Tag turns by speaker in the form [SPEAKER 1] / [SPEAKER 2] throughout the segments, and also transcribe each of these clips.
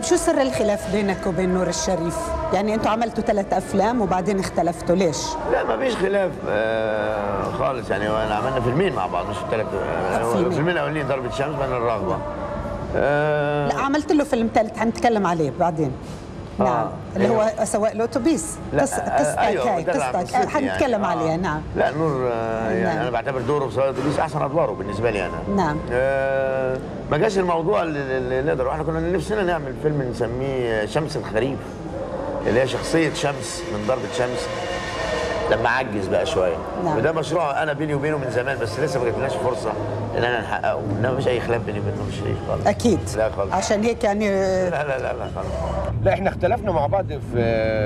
[SPEAKER 1] شو سر الخلاف بينك وبين نور الشريف يعني انتوا عملتوا ثلاث افلام وبعدين اختلفتوا ليش
[SPEAKER 2] لا ما فيش خلاف آه خالص يعني انا عملنا فيلمين مع بعض مش ثلاث
[SPEAKER 1] فيلمين.
[SPEAKER 2] الفيلمين الاولين ضربة شمس بعدين الرغبة آه
[SPEAKER 1] لا عملت له فيلم ثالث حنتكلم عليه بعدين
[SPEAKER 2] آه،
[SPEAKER 1] نعم اللي
[SPEAKER 2] أيوة.
[SPEAKER 1] هو سواق الاتوبيس
[SPEAKER 2] لا،
[SPEAKER 1] قص-
[SPEAKER 2] آه،
[SPEAKER 1] قصتك
[SPEAKER 2] أيوة،
[SPEAKER 1] هاي
[SPEAKER 2] بتابع
[SPEAKER 1] قصتك
[SPEAKER 2] قصتي
[SPEAKER 1] حنتكلم
[SPEAKER 2] يعني.
[SPEAKER 1] عليها
[SPEAKER 2] آه.
[SPEAKER 1] نعم
[SPEAKER 2] لا نور آه يعني
[SPEAKER 1] نعم.
[SPEAKER 2] انا بعتبر دوره في سواق اتوبيس احسن ادواره بالنسبه لي انا
[SPEAKER 1] نعم.
[SPEAKER 2] آه ما جاش الموضوع اللي, اللي نقدر احنا كنا نفسنا نعمل فيلم نسميه شمس الخريف اللي هي شخصيه شمس من ضربه شمس لما عجز بقى شويه
[SPEAKER 1] نعم.
[SPEAKER 2] وده مشروع انا بيني وبينه من زمان بس لسه ما جاتلناش فرصه ان انا نحققه انما مفيش اي خلاف بيني وبينه مش شريف خالص
[SPEAKER 1] اكيد
[SPEAKER 2] لا خالص
[SPEAKER 1] عشان هيك يعني
[SPEAKER 2] لا لا لا لا خالص
[SPEAKER 3] لا احنا اختلفنا مع بعض في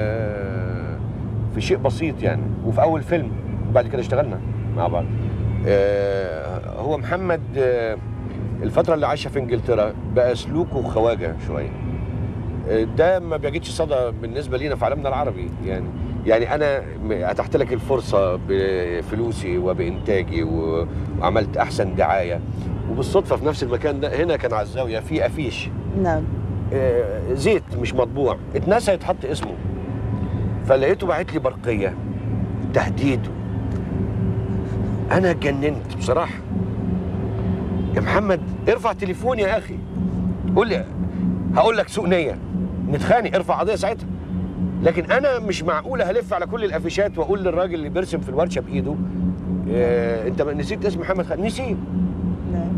[SPEAKER 3] في شيء بسيط يعني وفي اول فيلم وبعد كده اشتغلنا مع بعض آه، هو محمد آه، الفترة اللي عاشها في انجلترا بقى سلوكه خواجه شوية آه، ده ما بيجدش صدى بالنسبة لينا في عالمنا العربي يعني يعني انا م- اتحت لك الفرصة بفلوسي وبانتاجي و- وعملت احسن دعاية وبالصدفة في نفس المكان ده هنا كان على الزاوية في افيش
[SPEAKER 1] نعم
[SPEAKER 3] آه، زيت مش مطبوع اتنسى يتحط اسمه فلقيته باعت لي برقيه تهديد انا اتجننت بصراحه يا محمد ارفع تليفون يا اخي قول لي هقول لك سوء نيه نتخانق ارفع قضيه ساعتها لكن انا مش معقوله هلف على كل الافيشات واقول للراجل اللي بيرسم في الورشه بايده آه انت نسيت اسم محمد خالد نسيت
[SPEAKER 1] نعم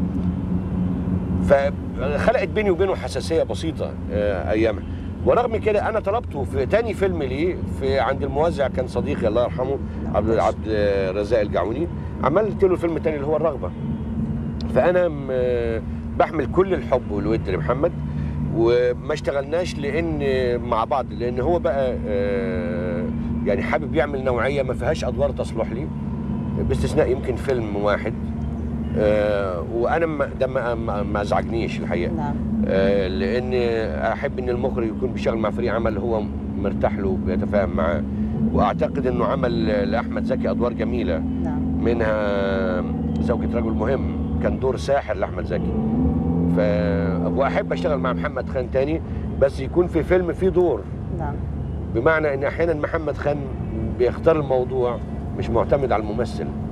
[SPEAKER 3] فخلقت بيني وبينه حساسيه بسيطه آه، ايامها ورغم كده انا طلبته في تاني فيلم ليه في عند الموزع كان صديقي الله يرحمه عبد عبد الرزاق الجعوني عملت له الفيلم التاني اللي هو الرغبه فانا م- بحمل كل الحب والود لمحمد وما اشتغلناش لان مع بعض لان هو بقى آه، يعني حابب يعمل نوعيه ما فيهاش ادوار تصلح لي باستثناء يمكن فيلم واحد آه، وانا ما- ده ما ما- ما ازعجنيش الحقيقه
[SPEAKER 1] نعم
[SPEAKER 3] آه، لان احب ان المخرج يكون بيشتغل مع فريق عمل هو مرتاح له وبيتفاهم معاه واعتقد انه عمل لاحمد زكي ادوار جميله
[SPEAKER 1] نعم
[SPEAKER 3] منها زوجة رجل مهم كان دور ساحر لاحمد زكي ف واحب اشتغل مع محمد خان تاني بس يكون في فيلم فيه دور
[SPEAKER 1] نعم
[SPEAKER 3] بمعنى ان احيانا محمد خان بيختار الموضوع مش معتمد على الممثل